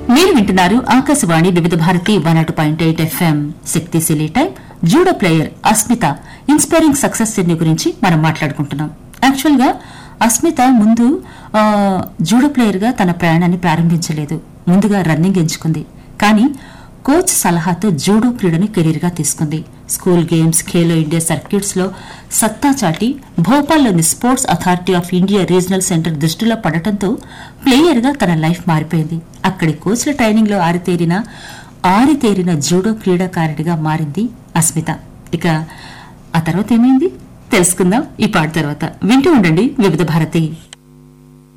మీరు వింటున్నారు ఆకాశవాణి వివిధ భారతి వన్ అటు పాయింట్ ఎయిట్ ఎఫ్ఎం శక్తిశీలి time judo player Asmita inspiring success journey గురించి మనం మాట్లాడుకుంటున్నాం యాక్చువల్ గా అస్మిత ముందు ఆ, జూడో ప్లేయర్ గా తన ప్రయాణాన్ని ప్రారంభించలేదు ముందుగా రన్నింగ్ ఎంచుకుంది కానీ కోచ్ సలహాతో జూడో క్రీడను కెరీర్ గా తీసుకుంది school games Khelo India circuits లో సత్తా చాటి భోపాల్లోని sports authority of India regional centre దృష్టిలో పడటంతో ప్లేయర్ గా తన లైఫ్ మారిపోయింది అక్కడి కోచ్ల ట్రైనింగ్ లో ఆరితేరిన ఆరితేరిన జూడో క్రీడాకారిణిగా మారింది అస్మిత ఇక ఆ తర్వాత ఏమైంది తెలుసుకుందాం ఈ పాట తర్వాత వింటూ ఉండండి వివిధ భారతి